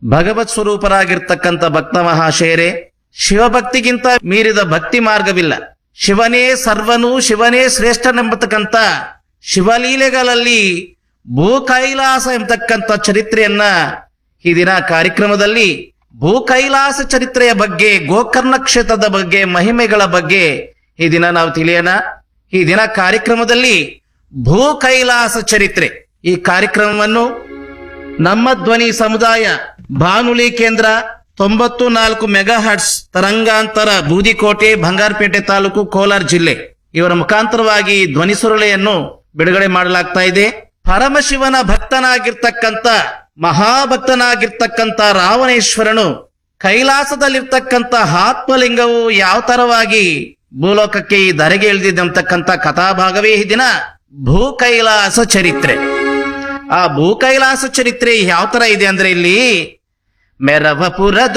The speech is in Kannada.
ಭಗವತ್ ಸ್ವರೂಪರಾಗಿರ್ತಕ್ಕಂಥ ಭಕ್ತ ಮಹಾಶಯರೇ ಶಿವಭಕ್ತಿಗಿಂತ ಮೀರಿದ ಭಕ್ತಿ ಮಾರ್ಗವಿಲ್ಲ ಶಿವನೇ ಸರ್ವನು ಶಿವನೇ ಶ್ರೇಷ್ಠನೆಂಬತಕ್ಕಂಥ ಶಿವಲೀಲೆಗಳಲ್ಲಿ ಭೂ ಕೈಲಾಸ ಎಂಬತಕ್ಕಂಥ ಚರಿತ್ರೆಯನ್ನ ಈ ದಿನ ಕಾರ್ಯಕ್ರಮದಲ್ಲಿ ಭೂ ಕೈಲಾಸ ಚರಿತ್ರೆಯ ಬಗ್ಗೆ ಗೋಕರ್ಣ ಕ್ಷೇತ್ರದ ಬಗ್ಗೆ ಮಹಿಮೆಗಳ ಬಗ್ಗೆ ಈ ದಿನ ನಾವು ತಿಳಿಯೋಣ ಈ ದಿನ ಕಾರ್ಯಕ್ರಮದಲ್ಲಿ ಭೂ ಕೈಲಾಸ ಚರಿತ್ರೆ ಈ ಕಾರ್ಯಕ್ರಮವನ್ನು ನಮ್ಮ ಧ್ವನಿ ಸಮುದಾಯ ಬಾನುಲಿ ಕೇಂದ್ರ ತೊಂಬತ್ತು ನಾಲ್ಕು ಮೆಗಾ ಹರ್ಟ್ಸ್ ತರಂಗಾಂತರ ಬೂದಿಕೋಟೆ ಬಂಗಾರಪೇಟೆ ತಾಲೂಕು ಕೋಲಾರ ಜಿಲ್ಲೆ ಇವರ ಮುಖಾಂತರವಾಗಿ ಧ್ವನಿ ಸುರುಳೆಯನ್ನು ಬಿಡುಗಡೆ ಮಾಡಲಾಗ್ತಾ ಇದೆ ಪರಮಶಿವನ ಭಕ್ತನಾಗಿರ್ತಕ್ಕಂಥ ಮಹಾಭಕ್ತನಾಗಿರ್ತಕ್ಕಂಥ ರಾವಣೇಶ್ವರನು ಕೈಲಾಸದಲ್ಲಿರ್ತಕ್ಕಂಥ ಆತ್ಮಲಿಂಗವು ಯಾವ ತರವಾಗಿ ಭೂಲೋಕಕ್ಕೆ ಈ ಧರೆಗೆ ಇಳಿದಿದ್ದಂತಕ್ಕಂಥ ಕಥಾಭಾಗವೇ ಈ ದಿನ ಭೂ ಕೈಲಾಸ ಚರಿತ್ರೆ ಆ ಭೂ ಕೈಲಾಸ ಚರಿತ್ರೆ ಯಾವ ತರ ಇದೆ ಅಂದ್ರೆ ಇಲ್ಲಿ ಮೆರವಪುರ